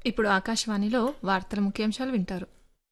ఇప్పుడు ఆకాశవాణిలో వార్తల ముఖ్యాంశాలు వింటారు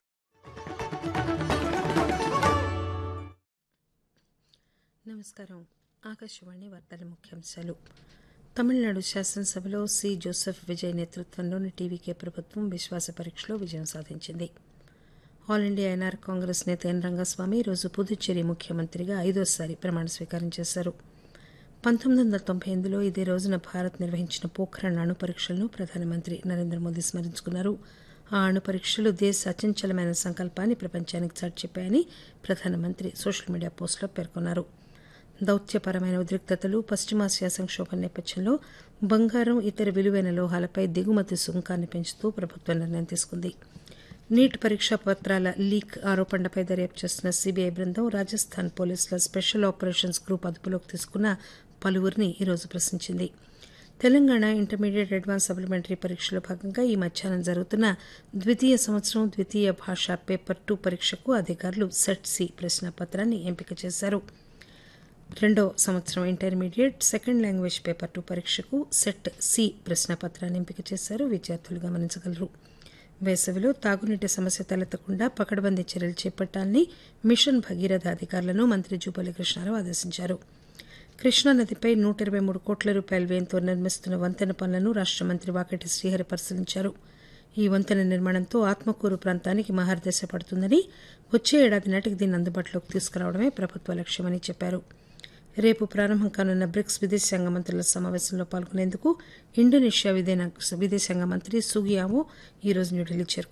నమస్కారం ఆకాశవాణి వార్తల ముఖ్యాంశాలు తమిళనాడు శాసనసభలో సి జోసెఫ్ విజయ్ నేతృత్వంలోని టీవీకే ప్రభుత్వం విశ్వాస పరీక్షలో విజయం సాధించింది ఆల్ ఇండియా ఎన్ఆర్ కాంగ్రెస్ నేత ఎన్ రంగస్వామి ఈరోజు పుదుచ్చేరి ముఖ్యమంత్రిగా ఐదోసారి ప్రమాణ స్వీకారం చేశారు పంతొమ్మిది వందల తొంభై ఎనిమిదిలో ఇదే రోజున భారత్ నిర్వహించిన పోఖ్రాన్ అణు పరీక్షలను ప్రధానమంత్రి నరేంద్ర మోదీ స్మరించుకున్నారు ఆ అణు పరీక్షలు దేశ అచంచలమైన సంకల్పాన్ని ప్రపంచానికి చాటి చెప్పాయని ప్రధానమంత్రి సోషల్ మీడియా పోస్టులో పేర్కొన్నారు దౌత్యపరమైన ఉద్రిక్తతలు పశ్చిమాసియా సంక్షోభం నేపథ్యంలో బంగారం ఇతర విలువైన లోహాలపై దిగుమతి సుంకాన్ని పెంచుతూ ప్రభుత్వం నిర్ణయం తీసుకుంది నీట్ పరీక్షా పత్రాల లీక్ ఆరోపణలపై దర్యాప్తు చేస్తున్న సీబీఐ బృందం రాజస్థాన్ పోలీసుల స్పెషల్ ఆపరేషన్స్ గ్రూప్ అదుపులోకి తీసుకున్న పలువురిని ఈరోజు ప్రశ్నించింది తెలంగాణ ఇంటర్మీడియట్ అడ్వాన్స్ సప్లిమెంటరీ పరీక్షలో భాగంగా ఈ మధ్యాహ్నం జరుగుతున్న ద్వితీయ సంవత్సరం ద్వితీయ భాష పేపర్ టూ పరీక్షకు అధికారులు సెట్ సి ప్రశ్నాపత్రాన్ని ఎంపిక చేశారు రెండో సంవత్సరం intermediate second language paper two పరీక్షకు సెట్ సి ప్రశ్నాపత్రాన్ని ఎంపిక చేశారు విద్యార్థులు గమనించగలరు వేసవిలో తాగునీటి సమస్య తలెత్తకుండా పకడ్బందీ చర్యలు చేపట్టాలని మిషన్ భగీరథ అధికారులను మంత్రి జూపల్లి కృష్ణారావు ఆదేశించారు కృష్ణానదిపై నూట ఇరవై మూడు కోట్ల రూపాయల వ్యయంతో నిర్మిస్తున్న వంతెన పనులను రాష్ట మంత్రి వాకటి శ్రీహరి పరిశీలించారు ఈ వంతెన నిర్మాణంతో ఆత్మకూరు ప్రాంతానికి మహర్దశ పడుతుందని వచ్చే ఏడాది నాటికి దీన్ని అందుబాటులోకి తీసుకురావడమే ప్రభుత్వ లక్ష్యమని చెప్పారు రేపు ప్రారంభం కానున్న బ్రిక్స్ విదేశాంగ మంత్రుల సమావేశంలో పాల్గొనేందుకు ఇండోనేషియా విదేశాంగ మంత్రి సుగియామో ఈరోజు న్యూఢిల్లీ చేరుకున్నారు